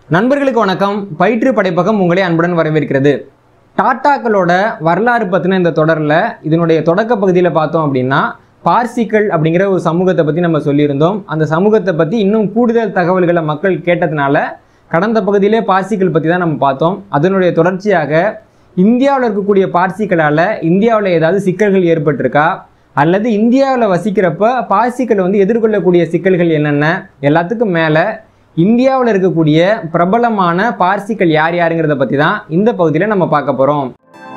நண்பர்களுக்கு வணக்கம் பயிற்று படைப்பகம் உங்களை அன்புடன் வரவேற்கிறது டாட்டாக்களோட வரலாறு பற்றின இந்த தொடரில் இதனுடைய தொடக்க பகுதியில் பார்த்தோம் அப்படின்னா பார்சிகள் அப்படிங்கிற ஒரு சமூகத்தை பற்றி நம்ம சொல்லியிருந்தோம் அந்த சமூகத்தை பற்றி இன்னும் கூடுதல் தகவல்களை மக்கள் கேட்டதுனால கடந்த பகுதியிலே பார்சிகள் பற்றி தான் நம்ம பார்த்தோம் அதனுடைய தொடர்ச்சியாக இந்தியாவில் இருக்கக்கூடிய பார்சிகளால் இந்தியாவில் ஏதாவது சிக்கல்கள் ஏற்பட்டிருக்கா அல்லது இந்தியாவில் வசிக்கிறப்ப பார்சிகள் வந்து எதிர்கொள்ளக்கூடிய சிக்கல்கள் என்னென்ன எல்லாத்துக்கும் மேலே இந்தியாவில் இருக்கக்கூடிய பிரபலமான பார்சிகள் யார் யாருங்கிறத பற்றி தான் இந்த பகுதியில் நம்ம பார்க்க போகிறோம்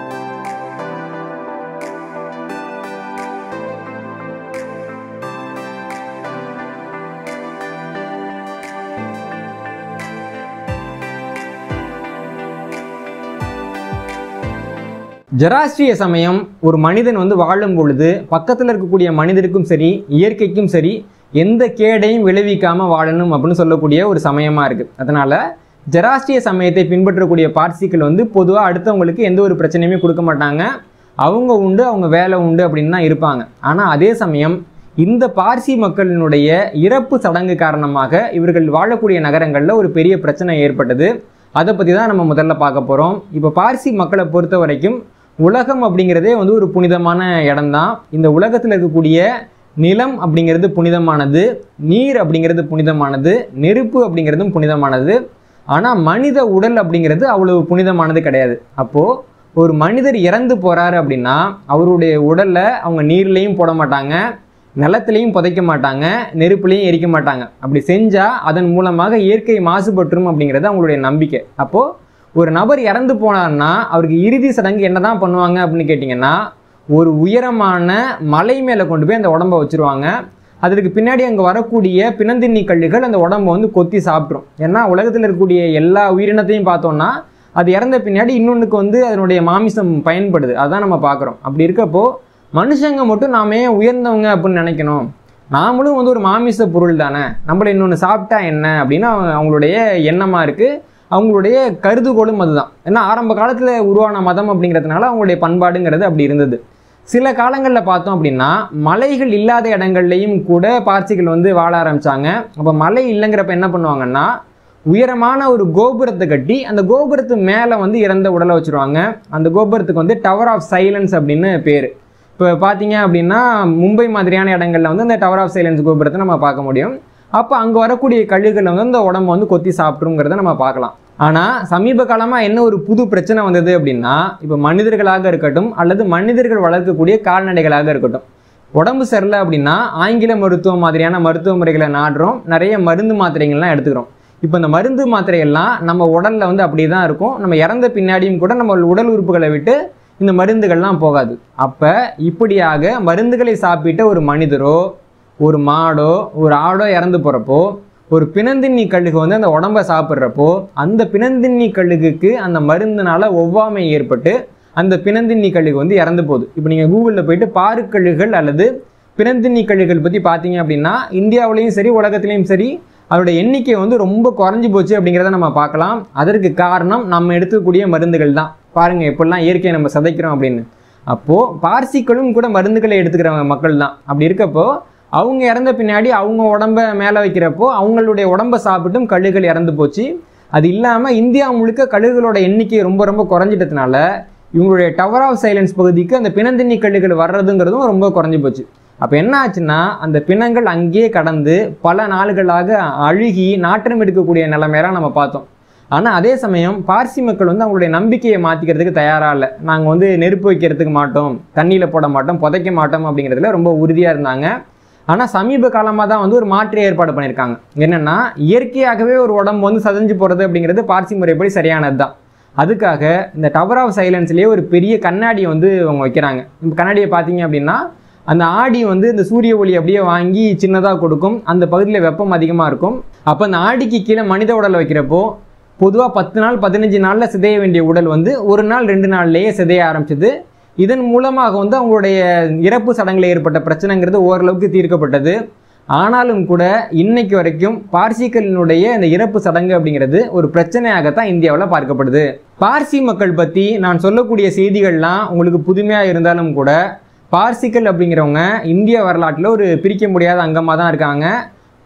ஜெராஸ்ட்ரிய சமயம் ஒரு மனிதன் வந்து வாழும் பொழுது பக்கத்தில் இருக்கக்கூடிய மனிதருக்கும் சரி இயற்கைக்கும் சரி எந்த கேடையும் விளைவிக்காம வாழணும் அப்படின்னு சொல்லக்கூடிய ஒரு சமயமா இருக்கு அதனால ஜெராஸ்ட்ரிய சமயத்தை பின்பற்றக்கூடிய பார்சிகள் வந்து பொதுவாக அடுத்தவங்களுக்கு எந்த ஒரு பிரச்சனையுமே கொடுக்க மாட்டாங்க அவங்க உண்டு அவங்க வேலை உண்டு அப்படின்னு தான் இருப்பாங்க ஆனால் அதே சமயம் இந்த பார்சி மக்களினுடைய இறப்பு சடங்கு காரணமாக இவர்கள் வாழக்கூடிய நகரங்களில் ஒரு பெரிய பிரச்சனை ஏற்பட்டது அதை பற்றி தான் நம்ம முதல்ல பார்க்க போகிறோம் இப்போ பார்சி மக்களை பொறுத்த வரைக்கும் உலகம் அப்படிங்கிறதே வந்து ஒரு புனிதமான இடம்தான் இந்த உலகத்தில் இருக்கக்கூடிய நிலம் அப்படிங்கிறது புனிதமானது நீர் அப்படிங்கிறது புனிதமானது நெருப்பு அப்படிங்கிறதும் புனிதமானது ஆனால் மனித உடல் அப்படிங்கிறது அவ்வளவு புனிதமானது கிடையாது அப்போது ஒரு மனிதர் இறந்து போகிறாரு அப்படின்னா அவருடைய உடலை அவங்க நீர்லேயும் போட மாட்டாங்க நிலத்திலையும் புதைக்க மாட்டாங்க நெருப்புலையும் எரிக்க மாட்டாங்க அப்படி செஞ்சால் அதன் மூலமாக இயற்கை மாசுபட்டுரும் அப்படிங்கிறது அவங்களுடைய நம்பிக்கை அப்போது ஒரு நபர் இறந்து போனார்னா அவருக்கு இறுதி சடங்கு என்னதான் பண்ணுவாங்க அப்படின்னு கேட்டிங்கன்னா ஒரு உயரமான மலை மேலே கொண்டு போய் அந்த உடம்ப வச்சுருவாங்க அதற்கு பின்னாடி அங்கே வரக்கூடிய பிணந்தின்னி கல்லுகள் அந்த உடம்ப வந்து கொத்தி சாப்பிட்ரும் ஏன்னா உலகத்தில் இருக்கக்கூடிய எல்லா உயிரினத்தையும் பார்த்தோம்னா அது இறந்த பின்னாடி இன்னொன்றுக்கு வந்து அதனுடைய மாமிசம் பயன்படுது அதான் நம்ம பார்க்குறோம் அப்படி இருக்கப்போ மனுஷங்க மட்டும் நாமே உயர்ந்தவங்க அப்படின்னு நினைக்கணும் நாமளும் வந்து ஒரு மாமிச பொருள் தானே நம்மள இன்னொன்று சாப்பிட்டா என்ன அப்படின்னு அவங்க- அவங்களுடைய எண்ணமாக இருக்குது அவங்களுடைய கருதுகோளும் அதுதான் ஏன்னா ஆரம்ப காலத்தில் உருவான மதம் அப்படிங்கிறதுனால அவங்களுடைய பண்பாடுங்கிறது அப்படி இருந்தது சில காலங்களில் பார்த்தோம் அப்படின்னா மலைகள் இல்லாத இடங்கள்லையும் கூட பார்சிகள் வந்து வாழ ஆரம்பிச்சாங்க அப்போ மலை இல்லைங்கிறப்ப என்ன பண்ணுவாங்கன்னா உயரமான ஒரு கோபுரத்தை கட்டி அந்த கோபுரத்து மேலே வந்து இறந்த உடலை வச்சுருவாங்க அந்த கோபுரத்துக்கு வந்து டவர் ஆஃப் சைலன்ஸ் அப்படின்னு பேர் இப்போ பார்த்தீங்க அப்படின்னா மும்பை மாதிரியான இடங்கள்ல வந்து அந்த டவர் ஆஃப் சைலன்ஸ் கோபுரத்தை நம்ம பார்க்க முடியும் அப்போ அங்கே வரக்கூடிய கழுகுகளை வந்து அந்த உடம்ப வந்து கொத்தி சாப்பிட்ருங்கிறத நம்ம பார்க்கலாம் ஆனால் சமீப காலமாக என்ன ஒரு புது பிரச்சனை வந்தது அப்படின்னா இப்போ மனிதர்களாக இருக்கட்டும் அல்லது மனிதர்கள் வளர்க்கக்கூடிய கால்நடைகளாக இருக்கட்டும் உடம்பு சரியில்லை அப்படின்னா ஆங்கில மருத்துவம் மாதிரியான மருத்துவ முறைகளை நாடுறோம் நிறைய மருந்து மாத்திரைகள்லாம் எடுத்துக்கிறோம் இப்போ இந்த மருந்து மாத்திரைகள்லாம் நம்ம உடல்ல வந்து அப்படியே தான் இருக்கும் நம்ம இறந்த பின்னாடியும் கூட நம்ம உடல் உறுப்புகளை விட்டு இந்த மருந்துகள்லாம் போகாது அப்போ இப்படியாக மருந்துகளை சாப்பிட்ட ஒரு மனிதரோ ஒரு மாடோ ஒரு ஆடோ இறந்து போகிறப்போ ஒரு பிணந்தின்னி கழுகு வந்து அந்த உடம்ப சாப்பிட்றப்போ அந்த பிணந்தின்னி கழுகுக்கு அந்த மருந்துனால ஒவ்வாமை ஏற்பட்டு அந்த பிணந்தின்னி கழுகு வந்து இறந்து போகுது இப்போ நீங்கள் கூகுளில் போயிட்டு பாருக்கழுகுகள் அல்லது பிணந்தின்னி கழுகுகள் பற்றி பார்த்தீங்க அப்படின்னா இந்தியாவிலையும் சரி உலகத்திலையும் சரி அதோட எண்ணிக்கை வந்து ரொம்ப குறைஞ்சி போச்சு அப்படிங்கிறத நம்ம பார்க்கலாம் அதற்கு காரணம் நம்ம எடுத்துக்கக்கூடிய மருந்துகள் தான் பாருங்க எப்படிலாம் இயற்கையை நம்ம சதைக்கிறோம் அப்படின்னு அப்போது பார்சிகளும் கூட மருந்துகளை எடுத்துக்கிறவங்க மக்கள் தான் அப்படி இருக்கப்போ அவங்க இறந்த பின்னாடி அவங்க உடம்ப மேலே வைக்கிறப்போ அவங்களுடைய உடம்ப சாப்பிட்டும் கழுகுகள் இறந்து போச்சு அது இல்லாமல் இந்தியா முழுக்க கழுகுகளோட எண்ணிக்கை ரொம்ப ரொம்ப குறைஞ்சிட்டதுனால இவங்களுடைய டவர் ஆஃப் சைலன்ஸ் பகுதிக்கு அந்த பிணந்தின்னி கழுகுகள் வர்றதுங்கிறதும் ரொம்ப குறைஞ்சி போச்சு அப்போ என்ன ஆச்சுன்னா அந்த பிணங்கள் அங்கேயே கடந்து பல நாள்களாக அழுகி நாற்றம் எடுக்கக்கூடிய நிலைமையெல்லாம் நம்ம பார்த்தோம் ஆனால் அதே சமயம் பார்சி மக்கள் வந்து அவங்களுடைய நம்பிக்கையை மாற்றிக்கிறதுக்கு தயாராக இல்லை நாங்கள் வந்து நெருப்பு வைக்கிறதுக்கு மாட்டோம் தண்ணியில் போட மாட்டோம் புதைக்க மாட்டோம் அப்படிங்கிறதுல ரொம்ப உறுதியாக இருந்தாங்க ஆனால் சமீப காலமாக தான் வந்து ஒரு மாற்று ஏற்பாடு பண்ணியிருக்காங்க என்னென்னா இயற்கையாகவே ஒரு உடம்பு வந்து சதஞ்சு போகிறது அப்படிங்கிறது பார்சி முறைப்படி சரியானது தான் அதுக்காக இந்த டவர் ஆஃப் சைலன்ஸ்லேயே ஒரு பெரிய கண்ணாடியை வந்து அவங்க வைக்கிறாங்க இந்த கண்ணாடியை பார்த்தீங்க அப்படின்னா அந்த ஆடி வந்து இந்த சூரிய ஒளி அப்படியே வாங்கி சின்னதாக கொடுக்கும் அந்த பகுதியில் வெப்பம் அதிகமாக இருக்கும் அப்போ அந்த ஆடிக்கு கீழே மனித உடலை வைக்கிறப்போ பொதுவாக பத்து நாள் பதினஞ்சு நாளில் சிதைய வேண்டிய உடல் வந்து ஒரு நாள் ரெண்டு நாள்லேயே சிதைய ஆரம்பிச்சது இதன் மூலமாக வந்து அவங்களுடைய இறப்பு சடங்கில் ஏற்பட்ட பிரச்சனைங்கிறது ஓரளவுக்கு தீர்க்கப்பட்டது ஆனாலும் கூட இன்னைக்கு வரைக்கும் பார்சிகளினுடைய இந்த இறப்பு சடங்கு அப்படிங்கிறது ஒரு பிரச்சனையாகத்தான் இந்தியாவில் பார்க்கப்படுது பார்சி மக்கள் பற்றி நான் சொல்லக்கூடிய செய்திகள்லாம் உங்களுக்கு புதுமையாக இருந்தாலும் கூட பார்சிகள் அப்படிங்கிறவங்க இந்திய வரலாற்றில் ஒரு பிரிக்க முடியாத அங்கமாக தான் இருக்காங்க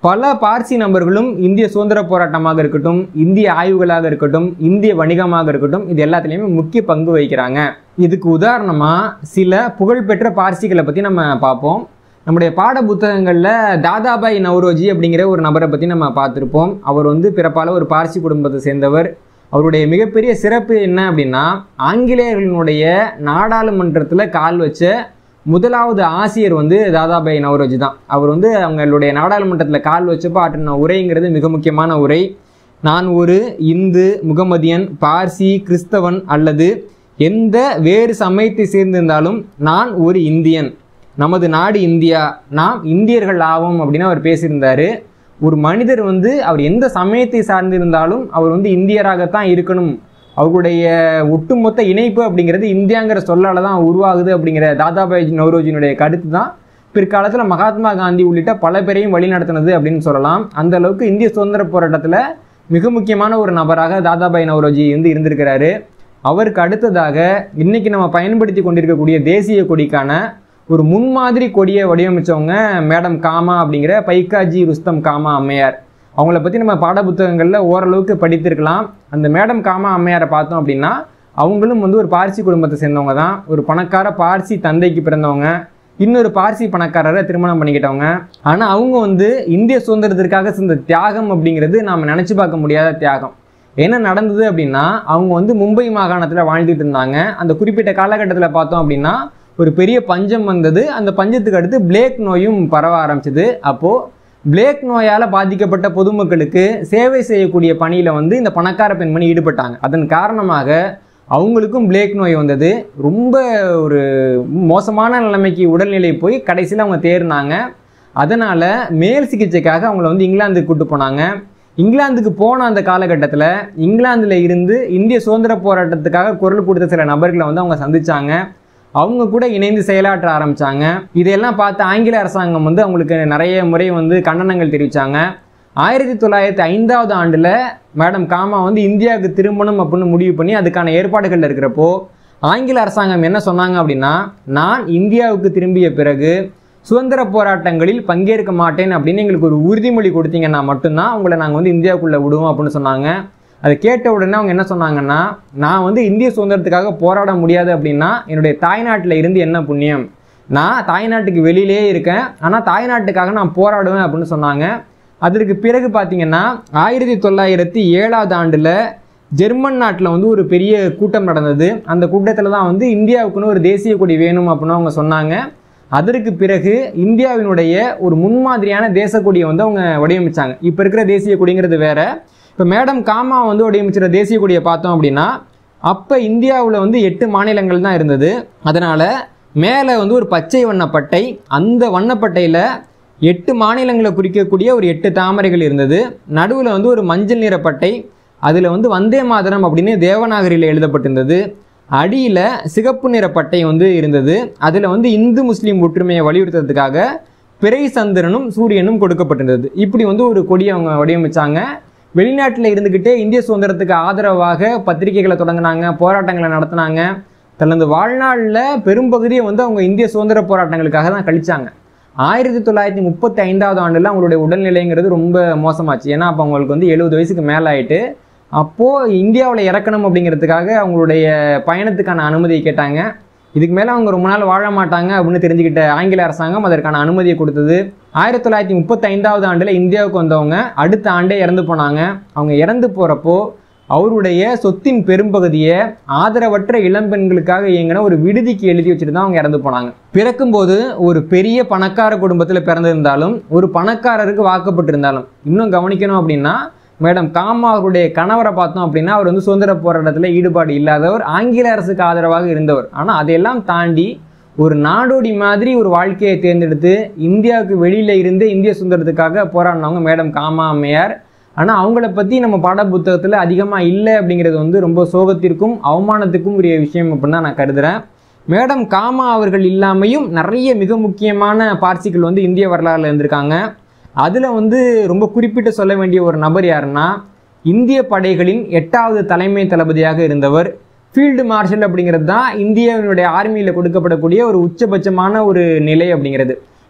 பல பார்சி நபர்களும் இந்திய சுதந்திர போராட்டமாக இருக்கட்டும் இந்திய ஆய்வுகளாக இருக்கட்டும் இந்திய வணிகமாக இருக்கட்டும் இது எல்லாத்துலேயுமே முக்கிய பங்கு வகிக்கிறாங்க இதுக்கு உதாரணமாக சில புகழ்பெற்ற பார்சிகளை பற்றி நம்ம பார்ப்போம் நம்முடைய பாட புத்தகங்களில் தாதாபாய் நவ்ரோஜி அப்படிங்கிற ஒரு நபரை பற்றி நம்ம பார்த்துருப்போம் அவர் வந்து பிறப்பால் ஒரு பார்சி குடும்பத்தை சேர்ந்தவர் அவருடைய மிகப்பெரிய சிறப்பு என்ன அப்படின்னா ஆங்கிலேயர்களுடைய நாடாளுமன்றத்தில் கால் வச்ச முதலாவது ஆசிரியர் வந்து தாதாபாய் நவரோஜி தான் அவர் வந்து அவங்களுடைய நாடாளுமன்றத்தில் கால் வச்சப்போ ஆற்றின உரைங்கிறது மிக முக்கியமான உரை நான் ஒரு இந்து முகமதியன் பார்சி கிறிஸ்தவன் அல்லது எந்த வேறு சமயத்தை சேர்ந்திருந்தாலும் நான் ஒரு இந்தியன் நமது நாடு இந்தியா நாம் இந்தியர்கள் ஆவோம் அப்படின்னு அவர் பேசியிருந்தாரு ஒரு மனிதர் வந்து அவர் எந்த சமயத்தை சார்ந்திருந்தாலும் அவர் வந்து இந்தியராகத்தான் இருக்கணும் அவர்களுடைய ஒட்டுமொத்த இணைப்பு அப்படிங்கிறது இந்தியாங்கிற சொல்லால தான் உருவாகுது அப்படிங்கிற தாதாபாய் நவ்ரோஜினுடைய கருத்து தான் பிற்காலத்தில் மகாத்மா காந்தி உள்ளிட்ட பல பேரையும் வழிநடத்தினது அப்படின்னு சொல்லலாம் அந்த அளவுக்கு இந்திய சுதந்திர போராட்டத்தில் மிக முக்கியமான ஒரு நபராக தாதாபாய் நவ்ரோஜி வந்து இருந்திருக்கிறாரு அவருக்கு அடுத்ததாக இன்னைக்கு நம்ம பயன்படுத்தி கொண்டிருக்கக்கூடிய தேசிய கொடிக்கான ஒரு முன்மாதிரி கொடியை வடிவமைச்சவங்க மேடம் காமா அப்படிங்கிற பைக்காஜி ருஸ்தம் காமா அம்மையார் அவங்கள பற்றி நம்ம பாடப்புத்தகங்களில் ஓரளவுக்கு படித்திருக்கலாம் அந்த மேடம் காமா அம்மையாரை பார்த்தோம் அப்படின்னா அவங்களும் வந்து ஒரு பார்சி குடும்பத்தை சேர்ந்தவங்க தான் ஒரு பணக்கார பார்சி தந்தைக்கு பிறந்தவங்க இன்னொரு பார்சி பணக்காரரை திருமணம் பண்ணிக்கிட்டவங்க ஆனால் அவங்க வந்து இந்திய சுதந்திரத்திற்காக செஞ்ச தியாகம் அப்படிங்கிறது நாம் நினச்சி பார்க்க முடியாத தியாகம் என்ன நடந்தது அப்படின்னா அவங்க வந்து மும்பை மாகாணத்தில் வாழ்ந்துட்டு இருந்தாங்க அந்த குறிப்பிட்ட காலகட்டத்தில் பார்த்தோம் அப்படின்னா ஒரு பெரிய பஞ்சம் வந்தது அந்த பஞ்சத்துக்கு அடுத்து பிளேக் நோயும் பரவ ஆரம்பிச்சது அப்போது பிளேக் நோயால் பாதிக்கப்பட்ட பொதுமக்களுக்கு சேவை செய்யக்கூடிய பணியில் வந்து இந்த பணக்கார பெண்மணி ஈடுபட்டாங்க அதன் காரணமாக அவங்களுக்கும் பிளேக் நோய் வந்தது ரொம்ப ஒரு மோசமான நிலைமைக்கு உடல்நிலை போய் கடைசியில் அவங்க தேர்னாங்க அதனால் மேல் சிகிச்சைக்காக அவங்கள வந்து இங்கிலாந்துக்கு கூட்டு போனாங்க இங்கிலாந்துக்கு போன அந்த காலகட்டத்தில் இங்கிலாந்தில் இருந்து இந்திய சுதந்திர போராட்டத்துக்காக குரல் கொடுத்த சில நபர்களை வந்து அவங்க சந்திச்சாங்க அவங்க கூட இணைந்து செயலாற்ற ஆரம்பிச்சாங்க இதையெல்லாம் பார்த்து ஆங்கில அரசாங்கம் வந்து அவங்களுக்கு நிறைய முறை வந்து கண்டனங்கள் தெரிவித்தாங்க ஆயிரத்தி தொள்ளாயிரத்தி ஐந்தாவது ஆண்டில் மேடம் காமா வந்து இந்தியாவுக்கு திரும்பணும் அப்படின்னு முடிவு பண்ணி அதுக்கான ஏற்பாடுகள் இருக்கிறப்போ ஆங்கில அரசாங்கம் என்ன சொன்னாங்க அப்படின்னா நான் இந்தியாவுக்கு திரும்பிய பிறகு சுதந்திர போராட்டங்களில் பங்கேற்க மாட்டேன் அப்படின்னு எங்களுக்கு ஒரு உறுதிமொழி கொடுத்தீங்கன்னா மட்டும்தான் உங்களை நாங்கள் வந்து இந்தியாவுக்குள்ளே விடுவோம் அப்படின்னு சொன்னாங்க அதை கேட்ட உடனே அவங்க என்ன சொன்னாங்கன்னா நான் வந்து இந்திய சுதந்திரத்துக்காக போராட முடியாது அப்படின்னா என்னுடைய தாய்நாட்டில் இருந்து என்ன புண்ணியம் நான் தாய்நாட்டுக்கு வெளியிலே இருக்கேன் ஆனால் தாய்நாட்டுக்காக நான் போராடுவேன் அப்படின்னு சொன்னாங்க அதற்கு பிறகு பார்த்தீங்கன்னா ஆயிரத்தி தொள்ளாயிரத்தி ஏழாவது ஆண்டில் ஜெர்மன் நாட்டில் வந்து ஒரு பெரிய கூட்டம் நடந்தது அந்த கூட்டத்தில் தான் வந்து இந்தியாவுக்குன்னு ஒரு தேசிய கொடி வேணும் அப்படின்னு அவங்க சொன்னாங்க அதற்கு பிறகு இந்தியாவினுடைய ஒரு முன்மாதிரியான தேச கொடியை வந்து அவங்க வடிவமைச்சாங்க இப்போ இருக்கிற தேசிய கொடிங்கிறது வேற இப்போ மேடம் காமா வந்து வடிவமைச்சிற தேசிய கொடியை பார்த்தோம் அப்படின்னா அப்போ இந்தியாவில் வந்து எட்டு மாநிலங்கள் தான் இருந்தது அதனால் மேலே வந்து ஒரு பச்சை வண்ணப்பட்டை அந்த வண்ணப்பட்டையில் எட்டு மாநிலங்களை குறிக்கக்கூடிய ஒரு எட்டு தாமரைகள் இருந்தது நடுவில் வந்து ஒரு மஞ்சள் நிற பட்டை அதில் வந்து வந்தே மாதரம் அப்படின்னு தேவநாகரியில் எழுதப்பட்டிருந்தது அடியில் சிகப்பு நிற பட்டை வந்து இருந்தது அதில் வந்து இந்து முஸ்லீம் ஒற்றுமையை வலியுறுத்துறதுக்காக பிறை சந்திரனும் சூரியனும் கொடுக்கப்பட்டிருந்தது இப்படி வந்து ஒரு கொடியை அவங்க வடிவமைச்சாங்க வெளிநாட்டில் இருந்துக்கிட்டே இந்திய சுதந்திரத்துக்கு ஆதரவாக பத்திரிகைகளை தொடங்கினாங்க போராட்டங்களை நடத்தினாங்க தனது வாழ்நாளில் பெரும்பகுதியை வந்து அவங்க இந்திய சுதந்திர போராட்டங்களுக்காக தான் கழிச்சாங்க ஆயிரத்தி தொள்ளாயிரத்தி முப்பத்தி ஐந்தாவது ஆண்டில் அவங்களுடைய உடல்நிலைங்கிறது ரொம்ப மோசமாச்சு ஏன்னா அப்போ அவங்களுக்கு வந்து எழுபது வயசுக்கு மேலே ஆயிட்டு அப்போது இந்தியாவில் இறக்கணும் அப்படிங்கிறதுக்காக அவங்களுடைய பயணத்துக்கான அனுமதியை கேட்டாங்க இதுக்கு மேலே அவங்க ரொம்ப நாள் வாழ மாட்டாங்க அப்படின்னு தெரிஞ்சுக்கிட்ட ஆங்கில அரசாங்கம் அதற்கான அனுமதியை கொடுத்தது ஆயிரத்தி தொள்ளாயிரத்தி முப்பத்தி ஐந்தாவது ஆண்டில் இந்தியாவுக்கு வந்தவங்க அடுத்த ஆண்டே இறந்து போனாங்க அவங்க இறந்து போகிறப்போ அவருடைய சொத்தின் பெரும்பகுதியை ஆதரவற்ற இளம்பெண்களுக்காக இயங்கின ஒரு விடுதிக்கு எழுதி வச்சுட்டு தான் அவங்க இறந்து போனாங்க பிறக்கும்போது ஒரு பெரிய பணக்கார குடும்பத்தில் பிறந்திருந்தாலும் ஒரு பணக்காரருக்கு வாக்கப்பட்டிருந்தாலும் இன்னும் கவனிக்கணும் அப்படின்னா மேடம் காமா அவருடைய கணவரை பார்த்தோம் அப்படின்னா அவர் வந்து சுதந்திர போராட்டத்தில் ஈடுபாடு இல்லாதவர் ஆங்கில அரசுக்கு ஆதரவாக இருந்தவர் ஆனால் அதையெல்லாம் தாண்டி ஒரு நாடோடி மாதிரி ஒரு வாழ்க்கையை தேர்ந்தெடுத்து இந்தியாவுக்கு வெளியில் இருந்து இந்திய சுதந்திரத்துக்காக போராடினவங்க மேடம் காமா அம்மையார் ஆனால் அவங்கள பற்றி நம்ம பாட புத்தகத்தில் அதிகமாக இல்லை அப்படிங்கிறது வந்து ரொம்ப சோகத்திற்கும் அவமானத்துக்கும் உரிய விஷயம் அப்படின்னு தான் நான் கருதுகிறேன் மேடம் காமா அவர்கள் இல்லாமையும் நிறைய மிக முக்கியமான பார்சிகள் வந்து இந்திய வரலாறுல இருந்திருக்காங்க அதில் வந்து ரொம்ப குறிப்பிட்டு சொல்ல வேண்டிய ஒரு நபர் யாருன்னா இந்திய படைகளின் எட்டாவது தலைமை தளபதியாக இருந்தவர் ஃபீல்டு மார்ஷல் அப்படிங்கிறது தான் இந்தியாவினுடைய ஆர்மியில் கொடுக்கப்படக்கூடிய ஒரு உச்சபட்சமான ஒரு நிலை அப்படிங்கிறது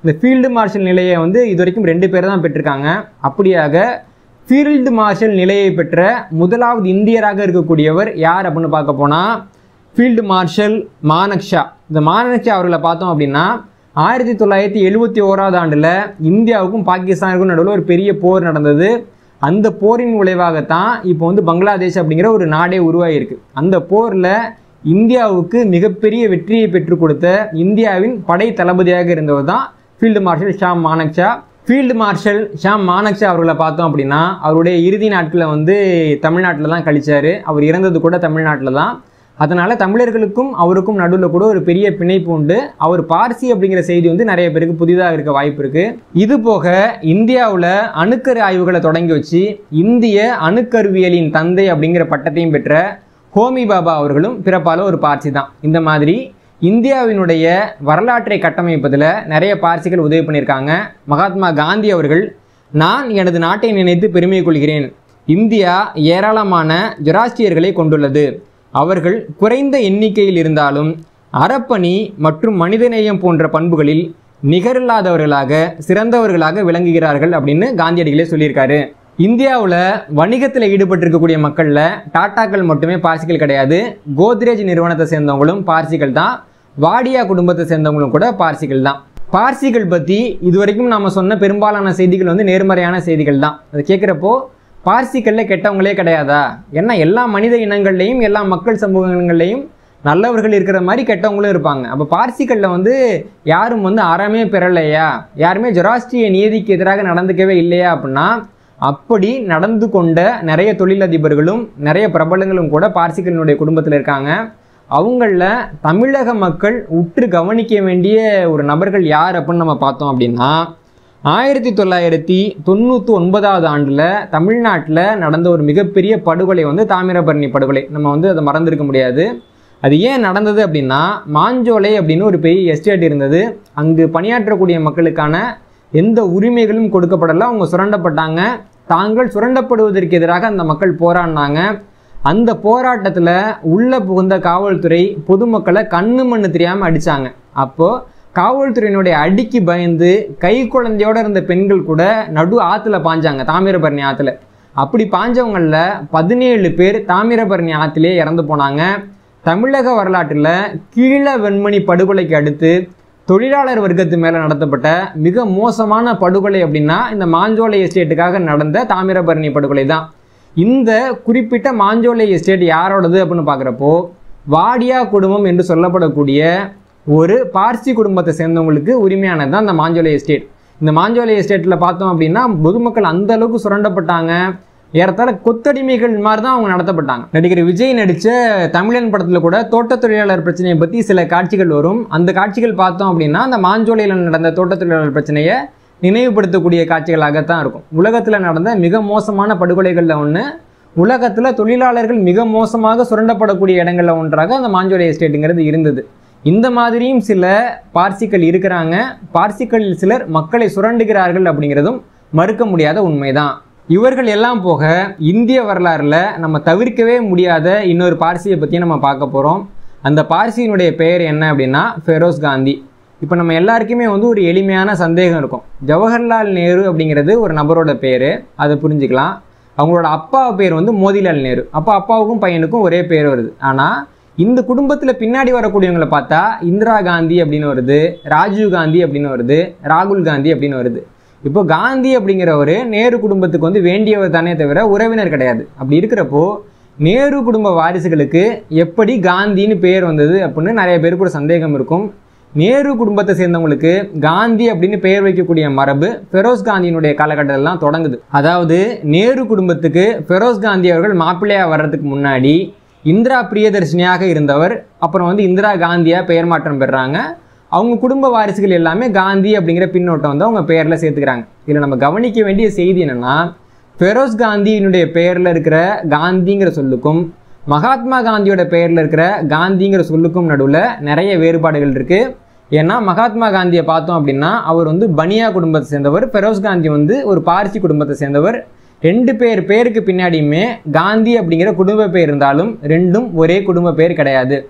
இந்த ஃபீல்டு மார்ஷல் நிலையை வந்து இது வரைக்கும் ரெண்டு பேர் தான் பெற்றிருக்காங்க அப்படியாக ஃபீல்டு மார்ஷல் நிலையை பெற்ற முதலாவது இந்தியராக இருக்கக்கூடியவர் யார் அப்படின்னு பார்க்க போனால் ஃபீல்டு மார்ஷல் மானக்ஷா இந்த மானக்ஷா அவர்களை பார்த்தோம் அப்படின்னா ஆயிரத்தி தொள்ளாயிரத்தி எழுபத்தி ஓராவது ஆண்டில் இந்தியாவுக்கும் பாகிஸ்தானுக்கும் நடுவில் ஒரு பெரிய போர் நடந்தது அந்த போரின் விளைவாகத்தான் இப்போ வந்து பங்களாதேஷ் அப்படிங்கிற ஒரு நாடே உருவாகியிருக்கு அந்த போரில் இந்தியாவுக்கு மிகப்பெரிய வெற்றியை பெற்றுக் கொடுத்த இந்தியாவின் படை தளபதியாக இருந்தவர் தான் field marshal Sam Manekshaw field marshal Sam Manekshaw அவர்களை பார்த்தோம் அப்படின்னா அவருடைய இறுதி நாட்களை வந்து தமிழ்நாட்டில் தான் கழிச்சாரு அவர் இறந்தது கூட தமிழ்நாட்டில் தான் அதனால தமிழர்களுக்கும் அவருக்கும் நடுவில் கூட ஒரு பெரிய பிணைப்பு உண்டு அவர் பார்சி அப்படிங்கிற செய்தி வந்து நிறைய பேருக்கு புதிதாக இருக்க வாய்ப்பு இருக்கு இது போக இந்தியாவில் அணுக்கரு ஆய்வுகளை தொடங்கி வச்சு இந்திய அணுக்கருவியலின் தந்தை அப்படிங்கிற பட்டத்தையும் பெற்ற ஹோமி பாபா அவர்களும் பிறப்பால ஒரு பார்சி தான் இந்த மாதிரி இந்தியாவினுடைய வரலாற்றை கட்டமைப்பதில் நிறைய பார்சிகள் உதவி பண்ணியிருக்காங்க மகாத்மா காந்தி அவர்கள் நான் எனது நாட்டை நினைத்து பெருமை கொள்கிறேன் இந்தியா ஏராளமான ஜொராஸ்டியர்களை கொண்டுள்ளது அவர்கள் குறைந்த எண்ணிக்கையில் இருந்தாலும் அறப்பணி மற்றும் மனிதநேயம் போன்ற பண்புகளில் நிகரில்லாதவர்களாக சிறந்தவர்களாக விளங்குகிறார்கள் அப்படின்னு காந்தியடிகளே சொல்லியிருக்காரு இந்தியாவில் வணிகத்தில் ஈடுபட்டிருக்கக்கூடிய மக்களில் டாட்டாக்கள் மட்டுமே பார்சிகள் கிடையாது கோத்ரேஜ் நிறுவனத்தை சேர்ந்தவங்களும் பார்சிகள் தான் வாடியா குடும்பத்தை சேர்ந்தவங்களும் கூட பார்சிகள் தான் பார்சிகள் பற்றி இதுவரைக்கும் நாம சொன்ன பெரும்பாலான செய்திகள் வந்து நேர்மறையான செய்திகள் தான் அதை கேட்குறப்போ பார்சிகளில் கெட்டவங்களே கிடையாதா ஏன்னா எல்லா மனித இனங்கள்லையும் எல்லா மக்கள் சமூகங்கள்லையும் நல்லவர்கள் இருக்கிற மாதிரி கெட்டவங்களும் இருப்பாங்க அப்போ பார்சிகளில் வந்து யாரும் வந்து அறமே பெறலையா யாருமே ஜொராஸ்ட்ரிய நீதிக்கு எதிராக நடந்துக்கவே இல்லையா அப்படின்னா அப்படி நடந்து கொண்ட நிறைய தொழிலதிபர்களும் நிறைய பிரபலங்களும் கூட பார்சிகளினுடைய குடும்பத்தில் இருக்காங்க அவங்களில் தமிழக மக்கள் உற்று கவனிக்க வேண்டிய ஒரு நபர்கள் யார் அப்படின்னு நம்ம பார்த்தோம் அப்படின்னா ஆயிரத்தி தொள்ளாயிரத்தி தொண்ணூற்றி ஒன்பதாவது ஆண்டில் தமிழ்நாட்டில் நடந்த ஒரு மிகப்பெரிய படுகொலை வந்து தாமிரபரணி படுகொலை நம்ம வந்து அதை மறந்துருக்க முடியாது அது ஏன் நடந்தது அப்படின்னா மாஞ்சோலை அப்படின்னு ஒரு பெரிய எஸ்டேட் இருந்தது அங்கு பணியாற்றக்கூடிய மக்களுக்கான எந்த உரிமைகளும் கொடுக்கப்படலை அவங்க சுரண்டப்பட்டாங்க தாங்கள் சுரண்டப்படுவதற்கு எதிராக அந்த மக்கள் போராடினாங்க அந்த போராட்டத்தில் உள்ள புகுந்த காவல்துறை பொதுமக்களை கண்ணு மண்ணு தெரியாமல் அடித்தாங்க அப்போது காவல்துறையினுடைய அடிக்கு பயந்து கை குழந்தையோட இருந்த பெண்கள் கூட நடு ஆற்றுல பாஞ்சாங்க தாமிரபரணி ஆற்றுல அப்படி பாஞ்சவங்களில் பதினேழு பேர் தாமிரபரணி ஆற்றிலே இறந்து போனாங்க தமிழக வரலாற்றில் கீழ வெண்மணி படுகொலைக்கு அடுத்து தொழிலாளர் வர்க்கத்து மேலே நடத்தப்பட்ட மிக மோசமான படுகொலை அப்படின்னா இந்த மாஞ்சோலை எஸ்டேட்டுக்காக நடந்த தாமிரபரணி படுகொலை தான் இந்த குறிப்பிட்ட மாஞ்சோலை எஸ்டேட் யாரோடது அப்படின்னு பார்க்குறப்போ வாடியா குடும்பம் என்று சொல்லப்படக்கூடிய ஒரு பார்சி குடும்பத்தை சேர்ந்தவங்களுக்கு உரிமையானது தான் இந்த மாஞ்சோலை எஸ்டேட் இந்த மாஞ்சோலை எஸ்டேட்டில் பார்த்தோம் அப்படின்னா பொதுமக்கள் அந்த அளவுக்கு சுரண்டப்பட்டாங்க ஏறத்தாழ கொத்தடிமைகள் மாதிரி தான் அவங்க நடத்தப்பட்டாங்க நடிகர் விஜய் நடித்த தமிழன் படத்தில் கூட தோட்டத் தொழிலாளர் பிரச்சனையை பற்றி சில காட்சிகள் வரும் அந்த காட்சிகள் பார்த்தோம் அப்படின்னா அந்த மாஞ்சோலையில் நடந்த தோட்டத் தொழிலாளர் பிரச்சனையை நினைவுபடுத்தக்கூடிய காட்சிகளாகத்தான் இருக்கும் உலகத்தில் நடந்த மிக மோசமான படுகொலைகளில் ஒன்று உலகத்தில் தொழிலாளர்கள் மிக மோசமாக சுரண்டப்படக்கூடிய இடங்களில் ஒன்றாக அந்த மாஞ்சோலை எஸ்டேட்டுங்கிறது இருந்தது இந்த மாதிரியும் சில பார்சிகள் இருக்கிறாங்க பார்சிகளில் சிலர் மக்களை சுரண்டுகிறார்கள் அப்படிங்கிறதும் மறுக்க முடியாத உண்மைதான் இவர்கள் எல்லாம் போக இந்திய வரலாறுல நம்ம தவிர்க்கவே முடியாத இன்னொரு பார்சியை பற்றி நம்ம பார்க்க போகிறோம் அந்த பார்சியினுடைய பெயர் என்ன அப்படின்னா ஃபெரோஸ் காந்தி இப்போ நம்ம எல்லாருக்குமே வந்து ஒரு எளிமையான சந்தேகம் இருக்கும் ஜவஹர்லால் நேரு அப்படிங்கிறது ஒரு நபரோட பேர் அதை புரிஞ்சுக்கலாம் அவங்களோட அப்பா பேர் வந்து மோதிலால் நேரு அப்போ அப்பாவுக்கும் பையனுக்கும் ஒரே பேர் வருது ஆனால் இந்த குடும்பத்தில் பின்னாடி வரக்கூடியவங்களை பார்த்தா இந்திரா காந்தி அப்படின்னு வருது ராஜீவ் காந்தி அப்படின்னு வருது ராகுல் காந்தி அப்படின்னு வருது இப்போ காந்தி அப்படிங்கிறவர் நேரு குடும்பத்துக்கு வந்து வேண்டியவர் தானே தவிர உறவினர் கிடையாது அப்படி இருக்கிறப்போ நேரு குடும்ப வாரிசுகளுக்கு எப்படி காந்தின்னு பேர் வந்தது அப்படின்னு நிறைய பேருக்கு ஒரு சந்தேகம் இருக்கும் நேரு குடும்பத்தை சேர்ந்தவங்களுக்கு காந்தி அப்படின்னு பெயர் வைக்கக்கூடிய மரபு ஃபெரோஸ் காந்தியினுடைய காலகட்டத்திலாம் தொடங்குது அதாவது நேரு குடும்பத்துக்கு ஃபெரோஸ் காந்தி அவர்கள் மாப்பிள்ளையாக வர்றதுக்கு முன்னாடி இந்திரா பிரியதர்ஷினியாக இருந்தவர் அப்புறம் வந்து இந்திரா காந்தியா பெயர் மாற்றம் பெறுறாங்க அவங்க குடும்ப வாரிசுகள் எல்லாமே காந்தி அப்படிங்கிற பின்னோட்டம் வந்து அவங்க பெயரில் சேர்த்துக்கிறாங்க இதில் நம்ம கவனிக்க வேண்டிய செய்தி என்னன்னா ஃபெரோஸ் காந்தியினுடைய பெயரில் இருக்கிற காந்திங்கிற சொல்லுக்கும் மகாத்மா காந்தியோட பெயரில் இருக்கிற காந்திங்கிற சொல்லுக்கும் நடுவில் நிறைய வேறுபாடுகள் இருக்குது ஏன்னா மகாத்மா காந்தியை பார்த்தோம் அப்படின்னா அவர் வந்து பனியா குடும்பத்தை சேர்ந்தவர் ஃபெரோஸ் காந்தி வந்து ஒரு பார்சி குடும்பத்தை சேர்ந்தவர் ரெண்டு பேர் பேருக்கு பின்னாடியுமே காந்தி அப்படிங்கிற குடும்ப பேர் இருந்தாலும் ரெண்டும் ஒரே குடும்ப பேர் கிடையாது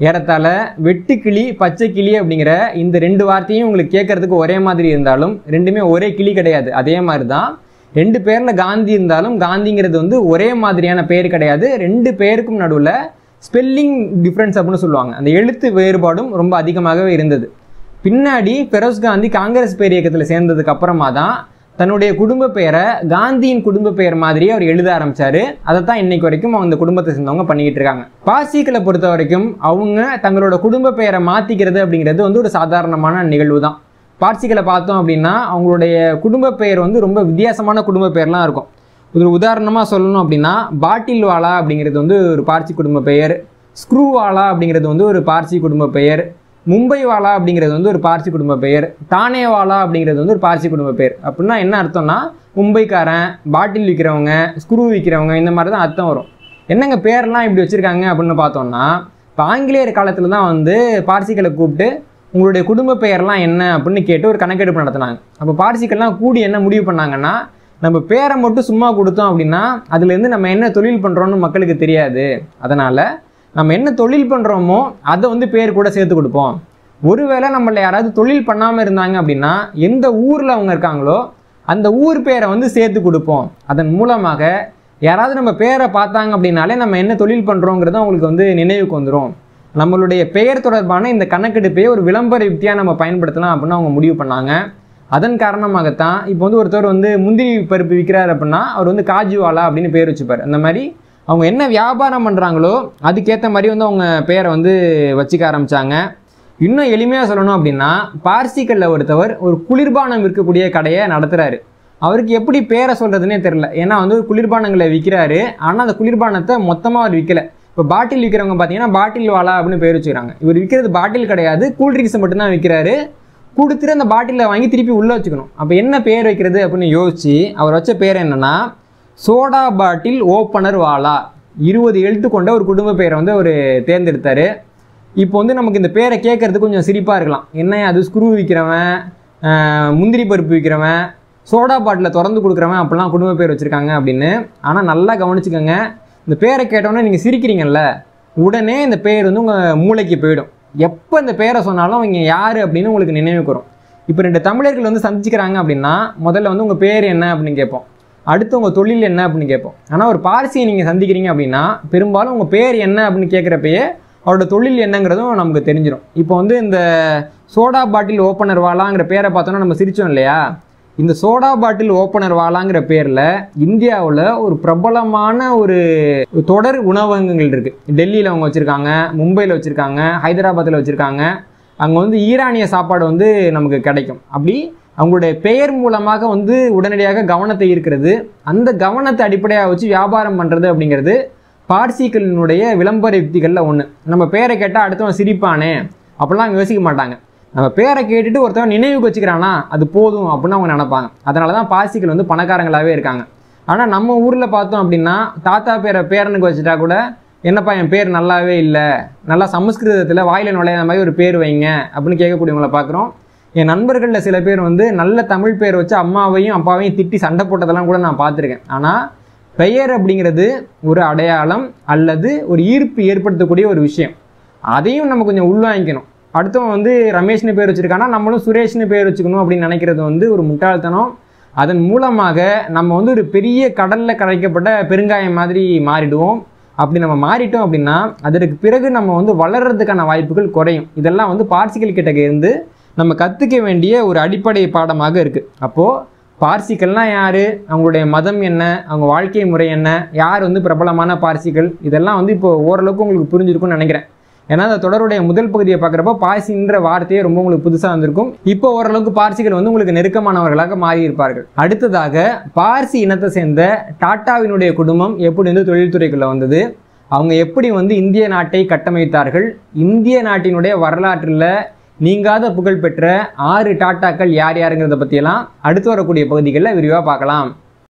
ஏறத்தாழ வெட்டுக்கிளி பச்சை கிளி அப்படிங்கிற இந்த ரெண்டு வார்த்தையும் உங்களுக்கு கேட்கறதுக்கு ஒரே மாதிரி இருந்தாலும் ரெண்டுமே ஒரே கிளி கிடையாது அதே மாதிரி தான் ரெண்டு பேரில் காந்தி இருந்தாலும் காந்திங்கிறது வந்து ஒரே மாதிரியான பெயர் கிடையாது ரெண்டு பேருக்கும் நடுவில் ஸ்பெல்லிங் டிஃப்ரென்ஸ் அப்படின்னு சொல்லுவாங்க அந்த எழுத்து வேறுபாடும் ரொம்ப அதிகமாகவே இருந்தது பின்னாடி ஃபெரோஸ் காந்தி காங்கிரஸ் பேர் இயக்கத்தில் சேர்ந்ததுக்கு அப்புறமா தான் தன்னுடைய குடும்ப பெயரை காந்தியின் குடும்ப பெயர் மாதிரியே அவர் எழுத ஆரம்பிச்சாரு அதை தான் இன்னைக்கு வரைக்கும் அவங்க குடும்பத்தை சேர்ந்தவங்க பண்ணிக்கிட்டு இருக்காங்க பாசிக்களை பொறுத்த வரைக்கும் அவங்க தங்களோட குடும்ப பெயரை மாத்திக்கிறது அப்படிங்கிறது வந்து ஒரு சாதாரணமான நிகழ்வு தான் பார்சிகளை பார்த்தோம் அப்படின்னா அவங்களுடைய குடும்ப பெயர் வந்து ரொம்ப வித்தியாசமான குடும்ப பெயர்லாம் இருக்கும் ஒரு உதாரணமாக சொல்லணும் அப்படின்னா பாட்டில் வாலா அப்படிங்கிறது வந்து ஒரு பார்சி குடும்ப பெயர் ஸ்க்ரூ வாலா அப்படிங்கிறது வந்து ஒரு பார்சி குடும்ப பெயர் மும்பை வாலா அப்படிங்கிறது வந்து ஒரு பார்சி குடும்ப பெயர் தானே வாலா அப்படிங்கிறது வந்து ஒரு பார்சி குடும்ப பெயர் அப்படின்னா என்ன அர்த்தம்னா மும்பைக்காரன் பாட்டில் விற்கிறவங்க ஸ்க்ரூ விற்கிறவங்க இந்த மாதிரி தான் அர்த்தம் வரும் என்னங்க பேர்லாம் இப்படி வச்சுருக்காங்க அப்படின்னு பார்த்தோம்னா இப்போ ஆங்கிலேயர் காலத்தில் தான் வந்து பார்சிகளை கூப்பிட்டு உங்களுடைய குடும்ப பெயர்லாம் என்ன அப்படின்னு கேட்டு ஒரு கணக்கெடுப்பு நடத்தினாங்க அப்போ பார்சிகள்லாம் கூடி என்ன முடிவு பண்ணாங்கன்னா நம்ம பேரை மட்டும் சும்மா கொடுத்தோம் அப்படின்னா அதுலேருந்து நம்ம என்ன தொழில் பண்ணுறோன்னு மக்களுக்கு தெரியாது அதனால் நம்ம என்ன தொழில் பண்ணுறோமோ அதை வந்து பேர் கூட சேர்த்து கொடுப்போம் ஒருவேளை நம்மள யாராவது தொழில் பண்ணாமல் இருந்தாங்க அப்படின்னா எந்த ஊரில் அவங்க இருக்காங்களோ அந்த ஊர் பேரை வந்து சேர்த்து கொடுப்போம் அதன் மூலமாக யாராவது நம்ம பேரை பார்த்தாங்க அப்படின்னாலே நம்ம என்ன தொழில் பண்ணுறோங்கிறது அவங்களுக்கு வந்து நினைவுக்கு வந்துடும் நம்மளுடைய பெயர் தொடர்பான இந்த கணக்கெடுப்பையே ஒரு விளம்பர யுக்தியாக நம்ம பயன்படுத்தலாம் அப்படின்னு அவங்க முடிவு பண்ணாங்க அதன் காரணமாகத்தான் இப்போ வந்து ஒருத்தர் வந்து முந்திரி பருப்பு விற்கிறார் அப்படின்னா அவர் வந்து காஜுவாலா அப்படின்னு பேர் வச்சுப்பார் அந்த மாதிரி அவங்க என்ன வியாபாரம் பண்ணுறாங்களோ அதுக்கேற்ற மாதிரி வந்து அவங்க பேரை வந்து வச்சுக்க ஆரம்பித்தாங்க இன்னும் எளிமையாக சொல்லணும் அப்படின்னா பார்சிக்கல்ல ஒருத்தவர் ஒரு குளிர்பானம் விற்கக்கூடிய கடையை நடத்துகிறாரு அவருக்கு எப்படி பேரை சொல்கிறதுனே தெரில ஏன்னா வந்து குளிர்பானங்களை விற்கிறாரு ஆனால் அந்த குளிர்பானத்தை மொத்தமாக அவர் விற்கல இப்போ பாட்டில் விற்கிறவங்க பார்த்தீங்கன்னா பாட்டில் வாலா அப்படின்னு பேர் வச்சுக்கிறாங்க இவர் விற்கிறது பாட்டில் கிடையாது கூல்ட்ரிங்க்ஸை மட்டும்தான் விற்கிறாரு கொடுத்துட்டு அந்த பாட்டிலை வாங்கி திருப்பி உள்ளே வச்சுக்கணும் அப்போ என்ன பேர் வைக்கிறது அப்படின்னு யோசிச்சு அவர் வச்ச பேர் என்னன்னா சோடா பாட்டில் ஓப்பனர் வாலா இருபது எழுத்து கொண்ட ஒரு குடும்ப பெயரை வந்து அவர் தேர்ந்தெடுத்தார் இப்போ வந்து நமக்கு இந்த பேரை கேட்கறதுக்கு கொஞ்சம் சிரிப்பாக இருக்கலாம் என்ன அது ஸ்க்ரூ விற்கிறவன் ஆஹ், முந்திரி பருப்பு விற்கிறவன் சோடா பாட்டிலை திறந்து கொடுக்குறவன் அப்படிலாம் குடும்ப பேர் வச்சுருக்காங்க அப்படின்னு ஆனால் நல்லா கவனிச்சுக்கோங்க இந்த பேரை கேட்டோன்னே நீங்கள் சிரிக்கிறீங்கல்ல உடனே இந்த பேர் வந்து உங்கள் மூளைக்கு போயிடும் எப்போ இந்த பேரை சொன்னாலும் அவங்க யார் அப்படின்னு உங்களுக்கு நினைவுக்கு வரும் இப்போ ரெண்டு தமிழர்கள் வந்து சந்திச்சுக்கிறாங்க அப்படின்னா முதல்ல வந்து உங்கள் பேர் என்ன அப்படின்னு கேட்போம் அடுத்து உங்கள் தொழில் என்ன அப்படின்னு கேட்போம் ஆனால் ஒரு பார்சியை நீங்கள் சந்திக்கிறீங்க அப்படின்னா பெரும்பாலும் உங்கள் பேர் என்ன அப்படின்னு கேட்குறப்பயே அவரோட தொழில் என்னங்கிறதும் நமக்கு தெரிஞ்சிடும் இப்போ வந்து இந்த சோடா பாட்டில் ஓப்பனர் வாலாங்கிற பேரை பார்த்தோன்னா நம்ம சிரிச்சோம் இல்லையா இந்த சோடா பாட்டில் ஓப்பனர் வாலாங்கிற பேரில் இந்தியாவில் ஒரு பிரபலமான ஒரு தொடர் உணவகங்கள் இருக்குது டெல்லியில் அவங்க வச்சுருக்காங்க மும்பையில் வச்சுருக்காங்க ஹைதராபாத்தில் வச்சுருக்காங்க அங்கே வந்து ஈரானிய சாப்பாடு வந்து நமக்கு கிடைக்கும் அப்படி அவங்களுடைய பெயர் மூலமாக வந்து உடனடியாக கவனத்தை ஈர்க்கிறது அந்த கவனத்தை அடிப்படையாக வச்சு வியாபாரம் பண்ணுறது அப்படிங்கிறது பார்சிகளினுடைய விளம்பர யுக்திகளில் ஒன்று நம்ம பேரை கேட்டால் அடுத்தவன் சிரிப்பானே அப்படிலாம் அவங்க யோசிக்க மாட்டாங்க நம்ம பேரை கேட்டுட்டு ஒருத்தவன் நினைவுக்கு வச்சுக்கிறானா அது போதும் அப்படின்னு அவங்க நினைப்பாங்க அதனால தான் பார்சிகள் வந்து பணக்காரங்களாகவே இருக்காங்க ஆனால் நம்ம ஊரில் பார்த்தோம் அப்படின்னா தாத்தா பேரை பேரனுக்கு வச்சுட்டா கூட என்னப்பா என் பேர் நல்லாவே இல்லை நல்லா சமஸ்கிருதத்தில் வாயில நுழையாத மாதிரி ஒரு பேர் வைங்க அப்படின்னு கேட்கக்கூடியவங்கள பார்க்குறோம் என் நண்பர்களில் சில பேர் வந்து நல்ல தமிழ் பேர் வச்சு அம்மாவையும் அப்பாவையும் திட்டி சண்டை போட்டதெல்லாம் கூட நான் பார்த்துருக்கேன் ஆனால் பெயர் அப்படிங்கிறது ஒரு அடையாளம் அல்லது ஒரு ஈர்ப்பு ஏற்படுத்தக்கூடிய ஒரு விஷயம் அதையும் நம்ம கொஞ்சம் உள்வாங்கிக்கணும் அடுத்தவன் வந்து ரமேஷ்னு பேர் வச்சிருக்கானா நம்மளும் சுரேஷ்னு பேர் வச்சுக்கணும் அப்படின்னு நினைக்கிறது வந்து ஒரு முட்டாள்தனம் அதன் மூலமாக நம்ம வந்து ஒரு பெரிய கடலில் கரைக்கப்பட்ட பெருங்காயம் மாதிரி மாறிடுவோம் அப்படி நம்ம மாறிட்டோம் அப்படின்னா அதற்கு பிறகு நம்ம வந்து வளர்றதுக்கான வாய்ப்புகள் குறையும் இதெல்லாம் வந்து பார்சிகள் கிட்ட இருந்து நம்ம கற்றுக்க வேண்டிய ஒரு அடிப்படை பாடமாக இருக்குது அப்போது பார்சிகள்லாம் யார் அவங்களுடைய மதம் என்ன அவங்க வாழ்க்கை முறை என்ன யார் வந்து பிரபலமான பார்சிகள் இதெல்லாம் வந்து இப்போ ஓரளவுக்கு உங்களுக்கு புரிஞ்சிருக்கும்னு நினைக்கிறேன் ஏன்னா அந்த தொடருடைய முதல் பகுதியை பார்க்குறப்ப பார்சின்ற வார்த்தையே ரொம்ப உங்களுக்கு புதுசாக வந்திருக்கும் இப்போ ஓரளவுக்கு பார்சிகள் வந்து உங்களுக்கு நெருக்கமானவர்களாக மாறி இருப்பார்கள் அடுத்ததாக பார்சி இனத்தை சேர்ந்த டாட்டாவினுடைய குடும்பம் எப்படி வந்து தொழில்துறைக்குள்ள வந்தது அவங்க எப்படி வந்து இந்திய நாட்டை கட்டமைத்தார்கள் இந்திய நாட்டினுடைய வரலாற்றில் நீங்காத புகழ்பெற்ற ஆறு டாட்டாக்கள் யார் யாருங்கிறத பற்றியெல்லாம் அடுத்து வரக்கூடிய பகுதிகளில் விரிவாக பார்க்கலாம்